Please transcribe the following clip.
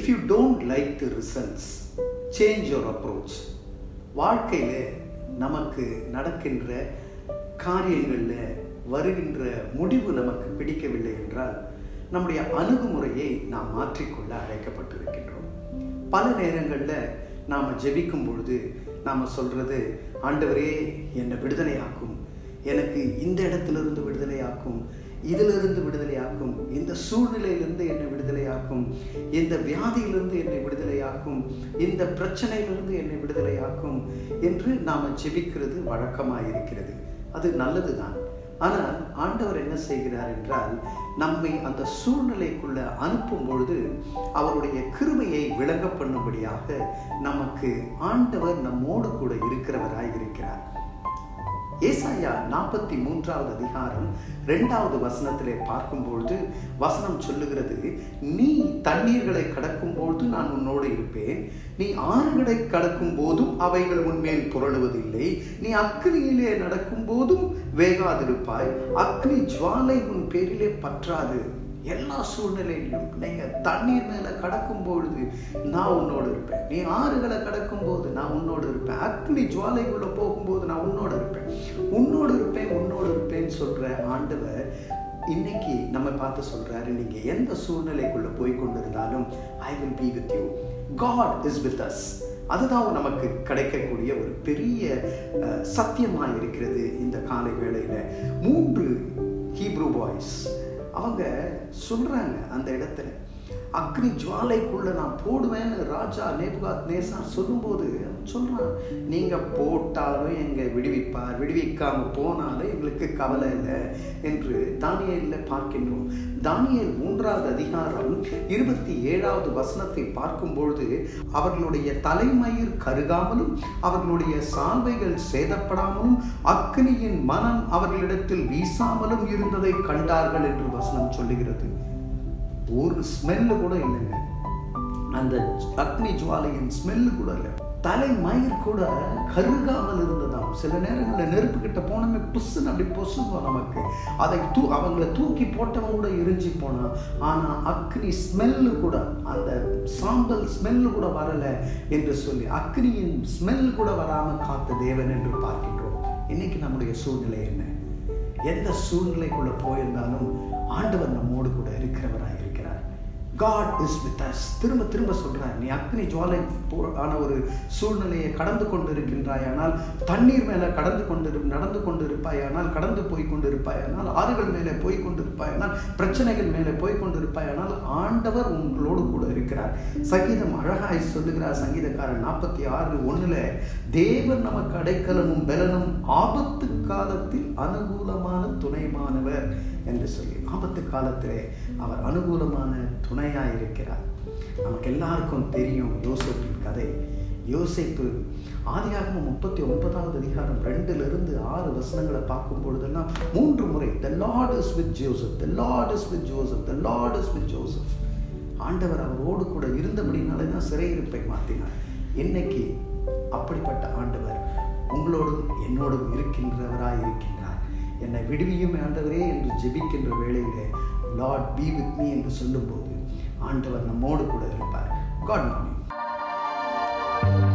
if you don't like the results change your approach வாழ்க்கையில் நமக்கு நடக்கின்ற காரியங்களில் வருகின்ற முடிவு நமக்கு பிடிக்கவில்லை என்றால் நம்முடைய அணுகுமுறையை நாம் மாற்றிக்கொள்ள அழைக்கப்பட்டிருக்கின்றோம் பல நேரங்களில் நாம் ஜெபிக்கும் பொழுது நாம் சொல்கிறது ஆண்டவரே என்னை விடுதலையாக்கும் எனக்கு இந்த இடத்திலிருந்து விடுதலையாக்கும் இதிலிருந்து விடுதலையாக்கும் இந்த சூழ்நிலையிலிருந்து என்னை விடுதலையாக்கும் இந்த வியாதியிலிருந்து என்னை விடுதலையாக்கும் இந்த பிரச்சனையிலிருந்து என்னை விடுதலையாக்கும் என்று நாம் ஜெபிக்கிறது வழக்கமாக இருக்கிறது அது நல்லதுதான் ஆனால் ஆண்டவர் என்ன செய்கிறார் என்றால் நம்மை அந்த சூழ்நிலைக்குள்ள அனுப்பும் பொழுது அவருடைய கிருமையை விளங்க பண்ணும்படியாக நமக்கு ஆண்டவர் நம்மோடு கூட இருக்கிறவராய் இருக்கிறார் ஏசாயா நாற்பத்தி மூன்றாவது அதிகாரம் ரெண்டாவது வசனத்திலே பார்க்கும்பொழுது வசனம் சொல்லுகிறது நீ தண்ணீர்களை கடக்கும் பொழுது நான் உன்னோடு இருப்பேன் நீ ஆறுகளை கடக்கும் போதும் அவைகள் உன்மேல் புரளுவதில்லை நீ அக்னியிலே நடக்கும் போதும் வேகாதிருப்பாய் அக்னி ஜுவாலை உன் பேரிலே பற்றாது எல்லா சூழ்நிலையிலும் நீங்கள் தண்ணீர் மேலே கடக்கும் பொழுது நான் உன்னோடு இருப்பேன் நீ ஆறுகளை கடக்கும் போது நான் உன்னோடு இருப்பேன் அக்னி ஜுவாலைக்குள்ளே போகும்போது நான் உன்னோடு இருப்பேன் உன்னோடு இருப்பேன் உன்னோடு இருப்பேன்னு சொல்கிற ஆண்டவர் இன்னைக்கு நம்ம பார்த்து சொல்கிறாரு நீங்கள் எந்த சூழ்நிலைக்குள்ளே போய் கொண்டிருந்தாலும் I will be with you God is with us அதுதான் நமக்கு கிடைக்கக்கூடிய ஒரு பெரிய சத்தியமாக இருக்கிறது இந்த காலை வேளையில் மூன்று ஹீப்ரூ பாய்ஸ் அவங்க சொல்கிறாங்க அந்த இடத்துல அக்னி ஜுவாலைக்குள்ள நான் போடுவேன்னு ராஜா நேபுகாத் நேசா சொல்லும்போது அவன் சொல்கிறான் நீங்கள் போட்டாலும் எங்கள் விடுவிப்பார் விடுவிக்காமல் போனாலும் எங்களுக்கு கவலை இல்லை என்று தானியலில் பார்க்கின்றோம் தானியல் மூன்றாவது அதிகாரம் இருபத்தி ஏழாவது வசனத்தை பார்க்கும்பொழுது அவர்களுடைய தலைமயிர் கருகாமலும் அவர்களுடைய சால்வைகள் சேதப்படாமலும் அக்னியின் மனம் அவர்களிடத்தில் வீசாமலும் இருந்ததை கண்டார்கள் என்று வசனம் சொல்லுகிறது ஒரு ஸ்மெல்லு கூட இல்லைங்க அந்த அக்னி ஜுவாலையின் ஸ்மெல்லு கூட இல்லை தலை மயிர் கூட கருகாமல் இருந்ததாம் சில நேரங்களில் நெருப்பு கிட்ட போனோமே புஸ்ஸுன்னு அப்படி பொசுவோம் நமக்கு அதை தூ அவங்கள தூக்கி போட்டவன் கூட எரிஞ்சு போனான் ஆனால் அக்னி ஸ்மெல்லு கூட அந்த சாம்பல் ஸ்மெல்லு கூட வரலை என்று சொல்லி அக்னியின் ஸ்மெல் கூட வராமல் காத்த தேவன் என்று பார்க்கின்றோம் இன்னைக்கு நம்முடைய சூழ்நிலை என்ன எந்த சூழ்நிலைக்குள்ள போயிருந்தாலும் ஆண்டவர் நம்மோடு கூட இருக்கிறவராக இருக்கிறார் காட் இஸ் வித் அஸ் திரும்ப திரும்ப சொல்கிறார் நீ அக்னி ஜுவாலை ஆன ஒரு சூழ்நிலையை கடந்து கொண்டு இருக்கின்றாயானால் தண்ணீர் மேலே கடந்து கொண்டு நடந்து கொண்டு இருப்பாயானால் கடந்து போய் கொண்டு இருப்பாயானால் ஆறுகள் மேலே போய் கொண்டு இருப்பாயானால் பிரச்சனைகள் மேலே போய் கொண்டு இருப்பாயானால் ஆண்டவர் உங்களோடு கூட இருக்கிறார் சங்கீதம் அழகாய் சொல்லுகிறார் சங்கீதக்காரன் நாற்பத்தி ஆறு ஒன்றில் தேவன் நமக்கு அடைக்கலமும் பலனும் ஆபத்து காலத்தில் அனுகூலமான துணைமானவர் என்று சொல்லி ஆபத்து காலத்திலே அவர் அனுகூலமான துணையாக இருக்கிறார் நமக்கு எல்லாருக்கும் தெரியும் யோசிப்பின் கதை யோசிப்பு ஆதியாகமம் முப்பத்தி ஒன்பதாவது அதிகாரம் ரெண்டுலேருந்து ஆறு வசனங்களை பார்க்கும் பொழுதெல்லாம் மூன்று முறை the Lord is with Joseph the Lord is with Joseph the Lord is with Joseph ஆண்டவர் அவரோடு கூட இருந்தபடினாலே தான் சிறையிருப்பை மாற்றினார் இன்னைக்கு அப்படிப்பட்ட ஆண்டவர் உங்களோடும் என்னோடும் இருக்கின்றவராய் இருக்கின்றார் என்னை விடுவியும் ஆண்டவரே என்று ஜெபிக்கின்ற வேளையிலே லார்ட் பி வித் மீ என்று சொல்லும்போது ஆண்டவர் நம்மோடு கூட இருப்பார் காட் மார்னிங்